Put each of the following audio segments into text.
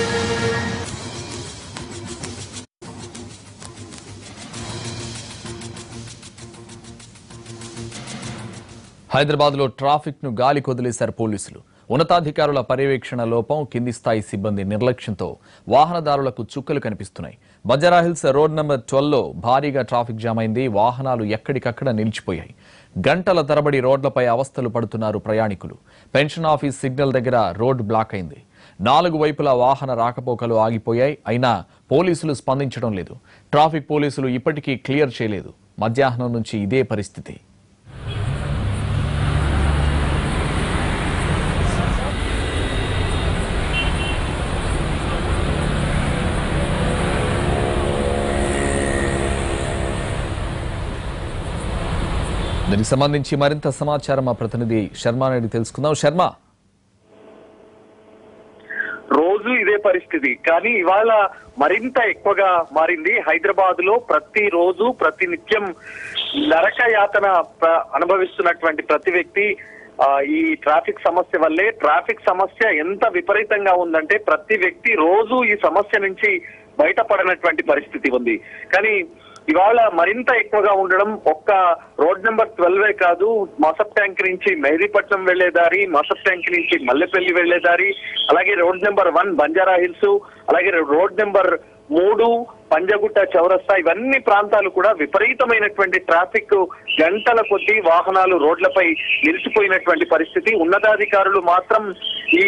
హైదరాబాద్ లో ట్రాఫిక్ ను గాలి కొదిలేశారు పోలీసులు ఉన్నతాధికారుల పర్యవేక్షణ లోపం కింది స్థాయి సిబ్బంది నిర్లక్ష్యంతో వాహనదారులకు చుక్కలు కనిపిస్తున్నాయి బంజారాహిల్స్ రోడ్ నెంబర్ ట్వెల్వ్ లో భారీగా ట్రాఫిక్ జామ్ అయింది వాహనాలు ఎక్కడికక్కడ నిలిచిపోయాయి గంటల తరబడి రోడ్లపై అవస్థలు పడుతున్నారు ప్రయాణికులు పెన్షన్ ఆఫీస్ సిగ్నల్ దగ్గర రోడ్ బ్లాక్ అయింది నాలుగు వైపులా వాహన రాకపోకలు ఆగిపోయాయి అయినా పోలీసులు స్పందించడం లేదు ట్రాఫిక్ పోలీసులు ఇప్పటికీ క్లియర్ చేయలేదు మధ్యాహ్నం నుంచి ఇదే పరిస్థితి దీనికి సంబంధించి మరింత సమాచారం మా ప్రతినిధి శర్మ నాయుడు తెలుసుకుందాం శర్మ రోజు ఇదే పరిస్థితి కానీ ఇవాళ మరింత ఎక్కువగా మారింది హైదరాబాద్ లో ప్రతి రోజు ప్రతి నిత్యం నరక యాతన ప్ర- అనుభవిస్తున్నటువంటి ప్రతి వ్యక్తి ఆ, ఈ ట్రాఫిక్ సమస్య వల్లే ట్రాఫిక్ సమస్య ఎంత విపరీతంగా ఉందంటే ప్రతి వ్యక్తి రోజు ఈ సమస్య నుంచి బయటపడనటువంటి పరిస్థితి ఉంది కానీ ఇవాళ మరింత ఎక్కువగా ఉండడం ఒక్క రోడ్ నెంబర్ ట్వెల్వే కాదు మసప్ ట్యాంక్ నుంచి మెహదీపట్నం వెళ్లే దారి మసప్ ట్యాంక్ నుంచి మల్లెపల్లి వెళ్లే దారి అలాగే road number one Banjara hills అలాగే రోడ్ నెంబర్ మూడు పంజగుట్ట చౌరస్తా ఇవన్నీ ప్రాంతాలు కూడా విపరీతమైనటువంటి ట్రాఫిక్ గంటల కొద్దీ వాహనాలు రోడ్లపై నిలిచిపోయినటువంటి పరిస్థితి ఉన్నతాధికారులు మాత్రం ఈ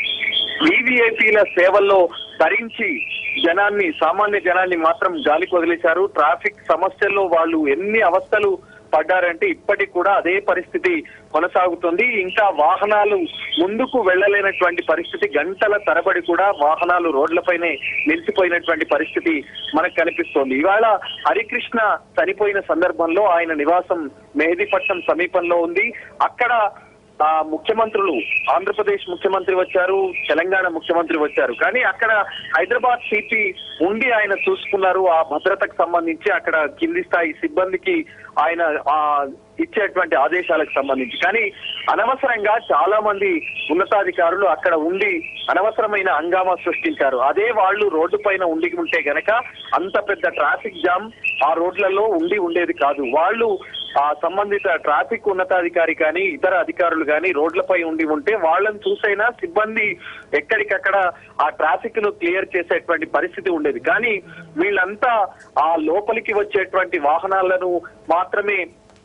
వివిఐపీల సేవల్లో ధరించి జనాన్ని సామాన్య జనాన్ని మాత్రం గాలికి వదిలేశారు ట్రాఫిక్ సమస్యల్లో వాళ్ళు ఎన్ని అవస్థలు పడ్డారంటే ఇప్పటికి కూడా అదే పరిస్థితి కొనసాగుతుంది ఇంకా వాహనాలు ముందుకు వెళ్ళలేనటువంటి పరిస్థితి గంటల తరబడి కూడా వాహనాలు రోడ్లపైనే నిలిచిపోయినటువంటి పరిస్థితి మనకు కనిపిస్తోంది ఇవాళ హరికృష్ణ చనిపోయిన సందర్భంలో ఆయన నివాసం మెహదీపట్నం సమీపంలో ఉంది అక్కడ ఆ ముఖ్యమంత్రులు ఆంధ్రప్రదేశ్ ముఖ్యమంత్రి వచ్చారు తెలంగాణ ముఖ్యమంత్రి వచ్చారు కానీ అక్కడ హైదరాబాద్ సిపి ఉండి ఆయన చూసుకున్నారు ఆ భద్రతకు సంబంధించి అక్కడ కింది స్థాయి సిబ్బందికి ఆయన ఆ ఇచ్చేటువంటి ఆదేశాలకు సంబంధించి కానీ అనవసరంగా చాలా మంది ఉన్నతాధికారులు అక్కడ ఉండి అనవసరమైన హంగామా సృష్టించారు అదే వాళ్ళు రోడ్డు పైన ఉండి ఉంటే గనక అంత పెద్ద ట్రాఫిక్ జామ్ ఆ రోడ్లలో ఉండి ఉండేది కాదు వాళ్ళు ఆ సంబంధిత ట్రాఫిక్ ఉన్నతాధికారి కానీ ఇతర అధికారులు కానీ రోడ్లపై ఉండి ఉంటే వాళ్ళని చూసైనా సిబ్బంది ఎక్కడికక్కడ ఆ ట్రాఫిక్ ను క్లియర్ చేసేటువంటి పరిస్థితి ఉండేది కానీ వీళ్ళంతా ఆ లోపలికి వచ్చేటువంటి వాహనాలను మాత్రమే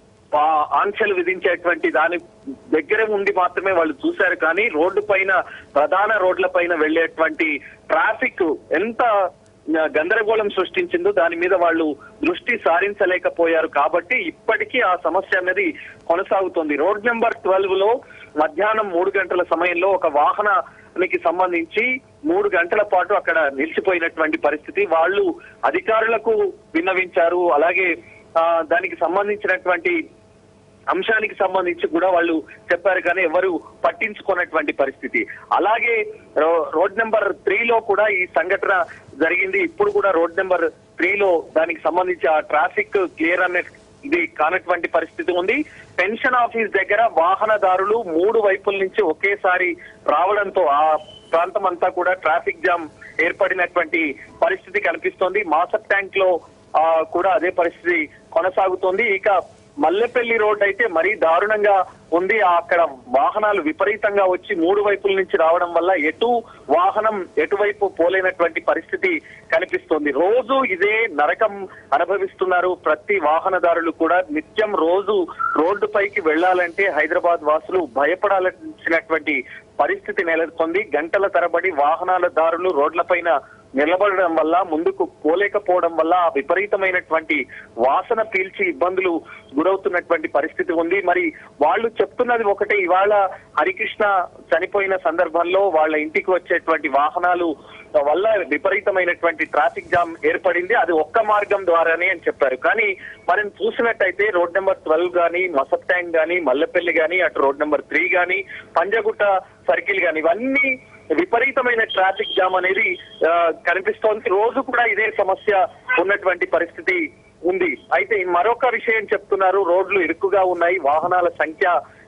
ఆ ఆంక్షలు విధించేటువంటి దాని దగ్గరే ఉండి మాత్రమే వాళ్ళు చూశారు కానీ రోడ్డు పైన ప్రధాన రోడ్ల పైన వెళ్లేటువంటి ట్రాఫిక్ ఎంత ఆ, గందరగోళం సృష్టించిందో దాని మీద వాళ్ళు దృష్టి సారించలేకపోయారు కాబట్టి ఇప్పటికీ ఆ సమస్య అనేది కొనసాగుతుంది రోడ్ నెంబర్ ట్వెల్వ్ లో మధ్యాహ్నం మూడు గంటల సమయంలో ఒక వాహనానికి సంబంధించి మూడు గంటల పాటు అక్కడ నిలిచిపోయినటువంటి పరిస్థితి వాళ్ళు అధికారులకు విన్నవించారు అలాగే ఆ, దానికి సంబంధించినటువంటి అంశానికి సంబంధించి కూడా వాళ్ళు చెప్పారు కానీ ఎవరు పట్టించుకున్నటువంటి పరిస్థితి అలాగే రో- రోడ్ నెంబర్ త్రీలో కూడా ఈ సంఘటన జరిగింది ఇప్పుడు కూడా రోడ్ నెంబర్ త్రీలో దానికి సంబంధించి ఆ ట్రాఫిక్ క్లియర్ అనే ఇది కానటువంటి పరిస్థితి ఉంది పెన్షన్ ఆఫీస్ దగ్గర వాహనదారులు మూడు వైపుల నుంచి ఒకేసారి రావడంతో ఆ ప్రాంతం అంతా కూడా ట్రాఫిక్ జామ్ ఏర్పడినటువంటి పరిస్థితి కనిపిస్తోంది మాసప్ ట్యాంక్ లో ఆ, కూడా అదే పరిస్థితి కొనసాగుతోంది ఇక మల్లెపల్లి రోడ్ అయితే మరీ దారుణంగా ఉంది అక్కడ వాహనాలు విపరీతంగా వచ్చి మూడు వైపుల నుంచి రావడం వల్ల ఎటు వాహనం ఎటువైపు పోలేనటువంటి పరిస్థితి కనిపిస్తోంది రోజు ఇదే నరకం అనుభవిస్తున్నారు ప్రతి వాహనదారులు కూడా నిత్యం రోజు రోడ్డుపైకి వెళ్లాలంటే హైదరాబాద్ వాసులు భయపడాల్సినటువంటి పరిస్థితి నెలకొంది గంటల తరబడి వాహనాల దారులు రోడ్లపైన నిలబడడం వల్ల ముందుకు పోలేకపోవడం వల్ల ఆ విపరీతమైనటువంటి వాసన పీల్చి ఇబ్బందులు గురవుతున్నటువంటి పరిస్థితి ఉంది మరి వాళ్ళు చెప్తున్నది ఒకటే ఇవాళ హరికృష్ణ చనిపోయిన సందర్భంలో వాళ్ళ ఇంటికి వచ్చేటువంటి వాహనాలు వల్ల విపరీతమైనటువంటి ట్రాఫిక్ జామ్ ఏర్పడింది అది ఒక్క మార్గం ద్వారానే అని చెప్పారు కానీ మనం చూసినట్టయితే రోడ్ నెంబర్ ట్వెల్వ్ గానీ మసప్ ట్యాంక్ గానీ మల్లెపల్లి గానీ అటు రోడ్ నెంబర్ త్రీ గానీ పంజగుట్ట సర్కిల్ గానీ ఇవన్నీ విపరీతమైన ట్రాఫిక్ జామ్ అనేది ఆ, కనిపిస్తోంది రోజు కూడా ఇదే సమస్య ఉన్నటువంటి పరిస్థితి ఉంది అయితే మరొక విషయం చెప్తున్నారు రోడ్లు ఇరుకుగా ఉన్నాయి వాహనాల సంఖ్య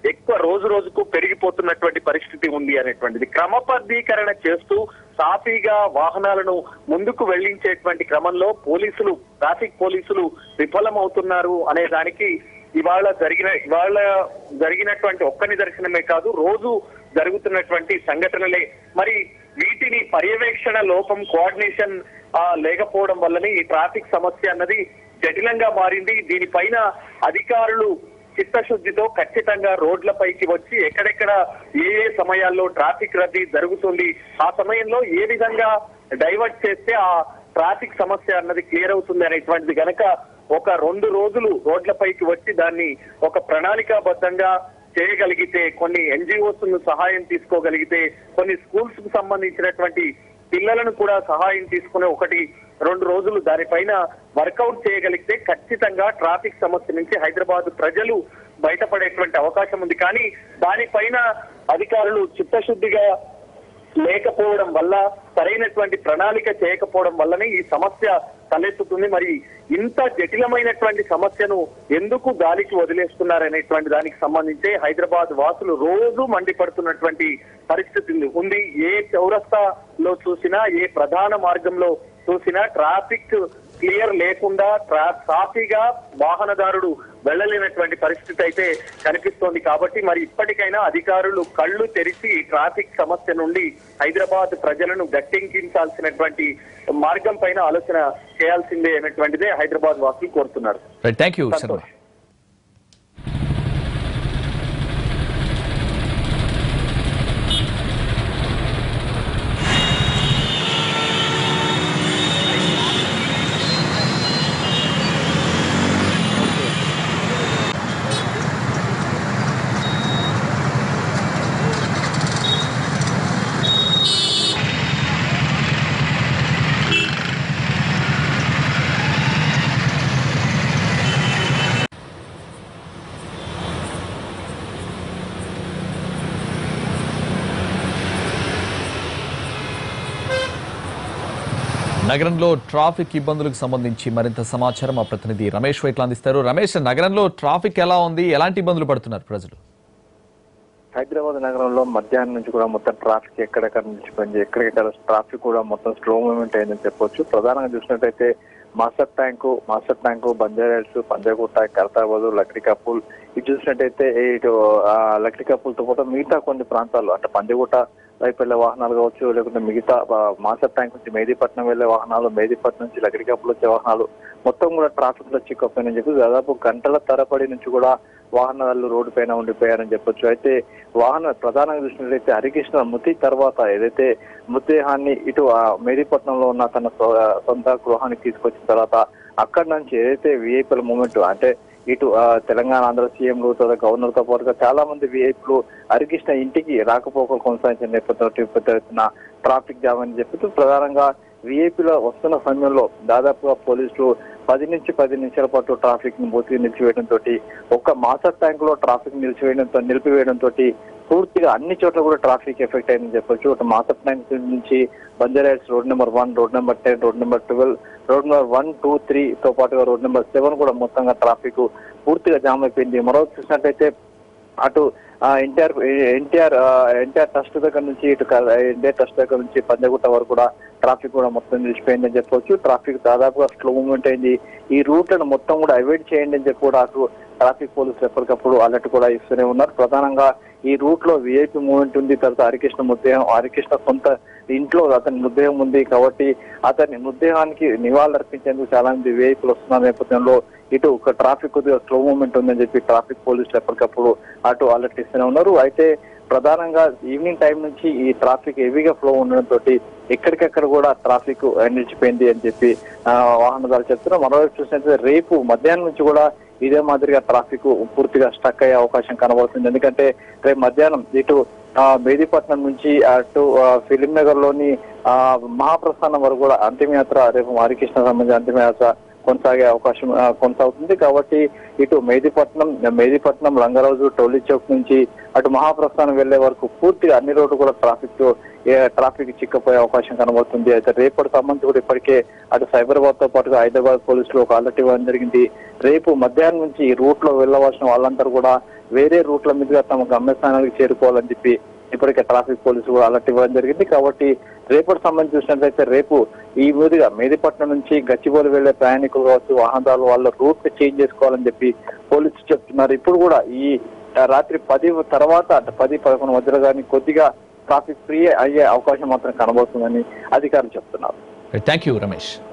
ఎక్కువ రోజు రోజుకు పెరిగిపోతున్నటువంటి పరిస్థితి ఉంది అనేటువంటిది క్రమబద్ధీకరణ చేస్తూ సాఫీగా వాహనాలను ముందుకు వెళ్లించేటువంటి క్రమంలో పోలీసులు ట్రాఫిక్ పోలీసులు విఫలమవుతున్నారు అనే దానికి ఇవాళ జరిగిన ఇవాళ జరిగినటువంటి ఒక్క నిదర్శనమే కాదు రోజు జరుగుతున్నటువంటి సంఘటనలే మరి వీటిని పర్యవేక్షణ లోపం కోఆర్డినేషన్ ఆ, లేకపోవడం వల్లనే ఈ ట్రాఫిక్ సమస్య అన్నది జటిలంగా మారింది దీనిపైన అధికారులు చిత్తశుద్ధితో ఖచ్చితంగా రోడ్లపైకి వచ్చి ఎక్కడెక్కడ ఏ ఏ సమయాల్లో ట్రాఫిక్ రద్దీ జరుగుతుంది ఆ సమయంలో ఏ విధంగా డైవర్ట్ చేస్తే ఆ ట్రాఫిక్ సమస్య అన్నది క్లియర్ అవుతుంది అనేటువంటిది గనక ఒక రెండు రోజులు రోడ్లపైకి వచ్చి దాన్ని ఒక ప్రణాళికాబద్ధంగా చేయగలిగితే కొన్ని ఎన్జిఓస్ ను సహాయం తీసుకోగలిగితే కొన్ని స్కూల్స్ కు సంబంధించినటువంటి పిల్లలను కూడా సహాయం తీసుకునే ఒకటి రెండు రోజులు దానిపైన వర్కౌట్ చేయగలిగితే ఖచ్చితంగా ట్రాఫిక్ సమస్య నుంచి హైదరాబాద్ ప్రజలు బయటపడేటువంటి అవకాశం ఉంది కానీ దానిపైన అధికారులు చిత్తశుద్ధిగా లేకపోవడం వల్ల సరైనటువంటి ప్రణాళిక చేయకపోవడం వల్లనే ఈ సమస్య తలెత్తుతుంది మరి ఇంత జటిలమైనటువంటి సమస్యను ఎందుకు గాలికి వదిలేస్తున్నారనేటువంటి దానికి సంబంధించి హైదరాబాద్ వాసులు రోజు మండిపడుతున్నటువంటి పరిస్థితి ఉంది ఏ చౌరస్తాలో చూసినా ఏ ప్రధాన మార్గంలో చూసినా ట్రాఫిక్ క్లియర్ లేకుండా ట్రా సాఫీగా వాహనదారుడు వెళ్ళలేనటువంటి పరిస్థితి అయితే కనిపిస్తోంది కాబట్టి మరి ఇప్పటికైనా అధికారులు కళ్ళు తెరిచి ఈ ట్రాఫిక్ సమస్య నుండి హైదరాబాద్ ప్రజలను గట్టెంకించాల్సినటువంటి మార్గం పైన ఆలోచన చేయాల్సిందే అనేటువంటిదే హైదరాబాద్ వాసులు కోరుతున్నారు థ్యాంక్ యూ శర్మ సంతోష్. నగరంలో ట్రాఫిక్ ఇబ్బందులకు సంబంధించి మరింత సమాచారం మా ప్రతినిధి రమేష్ వైట్ల అందిస్తారు రమేష్ నగరంలో ట్రాఫిక్ ఎలా ఉంది ఎలాంటి ఇబ్బందులు పడుతున్నారు ప్రజలు హైదరాబాద్ నగరంలో మధ్యాహ్నం నుంచి కూడా మొత్తం ట్రాఫిక్ ఎక్కడెక్కడ నిలిచిపోయింది ఎక్కడెక్కడ ట్రాఫిక్ కూడా మొత్తం స్లో మూవ్మెంట్ అయిందని చెప్పొచ్చు ప్రధానంగా చూసినట్టయితే master tank master tank Banjara hills Panjagutta Khairatabad Lakdikapul ఇది చూసినట్టయితే ఇటు ఆ, లక్డి కప్పులతో పాటు మిగతా కొన్ని ప్రాంతాలు అంటే పంజగుట్ట వైపు వెళ్లే వాహనాలు కావచ్చు లేకుంటే మిగతా ఆ, మాస్టర్ ట్యాంక్ నుంచి మేదీపట్నం వెళ్లే వాహనాలు మేదీపట్నం నుంచి లక్డి కప్పులు వచ్చే వాహనాలు మొత్తం కూడా ట్రాఫిక్ లో చిక్కుపోయినని చెప్పి దాదాపు గంటల తరబడి నుంచి కూడా వాహనాలు రోడ్డు పైన ఉండిపోయారని చెప్పొచ్చు అయితే వాహన ప్రధానంగా చూసినట్లయితే హరికృష్ణ మృతి తర్వాత ఏదైతే మృతదేహాన్ని ఇటు ఆ మేదీపట్నంలో ఉన్న తన సొ- సొంత గృహానికి తీసుకొచ్చిన తర్వాత అక్కడి నుంచి ఏదైతే విఐపీల మూమెంట్ అంటే ఇటు ఆ, తెలంగాణ ఆంధ్ర సీఎంలు తర్వాత గవర్నర్ తో పాటుగా చాలా మంది విఐపీలు హరికృష్ణ ఇంటికి రాకపోకలు కొనసాగించిన నేపథ్యంలో పెద్ద ఎత్తున ట్రాఫిక్ జామ్ అని చెప్పి ప్రధానంగా విఐపీలో వస్తున్న సమయంలో దాదాపుగా పోలీసులు పది నుంచి పది నిమిషాల పాటు ట్రాఫిక్ ని పూర్తిగా నిలిచివేయడం తోటి ఒక్క మాస్టర్ ట్యాంక్ లో ట్రాఫిక్ నిలిచివేయడంతో నిలిపివేయడం తోటి పూర్తిగా అన్ని చోట్ల కూడా ట్రాఫిక్ ఎఫెక్ట్ అయిందని చెప్పొచ్చు ఒక మాస్టర్ ట్యాంక్ నుంచి Banjara hills road number one road number ten road number twelve road number one two three తో పాటుగా రోడ్ నెంబర్ సెవెన్ కూడా మొత్తంగా ట్రాఫిక్ పూర్తిగా జామ్ అయిపోయింది మరో చూసినట్టయితే అటు ఎన్టీఆర్ ఎన్టీఆర్ ఎన్టీఆర్ ట్రస్ట్ దగ్గర నుంచి ఇటు ఎన్టీఆర్ ట్రస్ట్ దగ్గర నుంచి పంజగుట్ట వరకు కూడా ట్రాఫిక్ కూడా మొత్తం నిలిచిపోయిందని చెప్పొచ్చు ట్రాఫిక్ దాదాపుగా స్లో మూవ్మెంట్ అయింది ఈ రూట్లను మొత్తం కూడా అవాయిడ్ చేయండి అని చెప్పి కూడా అటు ట్రాఫిక్ పోలీసులు ఎప్పటికప్పుడు అలర్ట్ కూడా ఇస్తూనే ఉన్నారు ప్రధానంగా ఈ రూట్ లో విఐపి మూవ్మెంట్ ఉంది తర్వాత హరికృష్ణ మృతదేహం హరికృష్ణ సొంత ఇంట్లో అతని మృతదేహం ఉంది కాబట్టి అతని మృతదేహానికి నివాళులు అర్పించేందుకు చాలా మంది విఐపీలు వస్తున్న నేపథ్యంలో ఇటు ఒక ట్రాఫిక్ కొద్దిగా స్లో మూవ్మెంట్ ఉందని చెప్పి ట్రాఫిక్ పోలీసులు ఎప్పటికప్పుడు అటు అలర్ట్ ఇస్తూనే ఉన్నారు అయితే ప్రధానంగా ఈవినింగ్ టైం నుంచి ఈ ట్రాఫిక్ హెవీగా ఫ్లో ఉండడంతో ఎక్కడికెక్కడ కూడా ట్రాఫిక్ నిలిచిపోయింది అని చెప్పి ఆ, వాహనదారులు చెప్తున్నారు మరోవైపు చూసినట్లయితే రేపు మధ్యాహ్నం నుంచి కూడా ఇదే మాదిరిగా ట్రాఫిక్ పూర్తిగా స్టక్ అయ్యే అవకాశం కనబడుతుంది ఎందుకంటే రేపు మధ్యాహ్నం ఇటు ఆ, మేదీపట్నం నుంచి అటు ఆ, ఫిలిం నగర్ లోని ఆ, మహాప్రస్థానం వరకు కూడా అంతిమయాత్ర రేపు హరికృష్ణ సంబంధించిన అంతిమయాత్ర కొనసాగే అవకాశం ఆ, కొనసాగుతుంది కాబట్టి ఇటు మేదీపట్నం మేదీపట్నం రంగరాజు టోలీ చౌక్ నుంచి అటు మహాప్రస్థానం వెళ్లే వరకు పూర్తిగా అన్ని రోడ్లు కూడా ట్రాఫిక్ ఏ ట్రాఫిక్ చిక్కపోయే అవకాశం కనబడుతుంది అయితే రేపటి సంబంధించి కూడా ఇప్పటికే అటు సైబరాబాద్ తో పాటుగా హైదరాబాద్ పోలీసులు ఒక అలర్ట్ ఇవ్వడం జరిగింది రేపు మధ్యాహ్నం నుంచి ఈ రూట్ లో వెళ్ళవలసిన వాళ్ళందరూ కూడా వేరే రూట్ల మీదుగా తమ గమ్యస్థానానికి చేరుకోవాలని చెప్పి ఇప్పటికే ట్రాఫిక్ పోలీసులు కూడా అలర్ట్ ఇవ్వడం జరిగింది కాబట్టి రేపటి సంబంధించి చూసినట్లయితే రేపు ఈ మీదుగా మేదిపట్నం నుంచి గచ్చిబౌలి వెళ్లే ప్రయాణికులు కావచ్చు వాహనదారులు వాళ్ళ రూట్ చేంజ్ చేసుకోవాలని చెప్పి పోలీసులు చెప్తున్నారు ఇప్పుడు కూడా ఈ ఆ, రాత్రి పది తర్వాత అంటే పది పదకొండు మధ్యలో కానీ కొద్దిగా ట్రాఫిక్ ఫ్రీ అయ్యే అవకాశం మాత్రం కనబడుతుందని అధికారులు చెప్తున్నారు థ్యాంక్ యూ రమేష్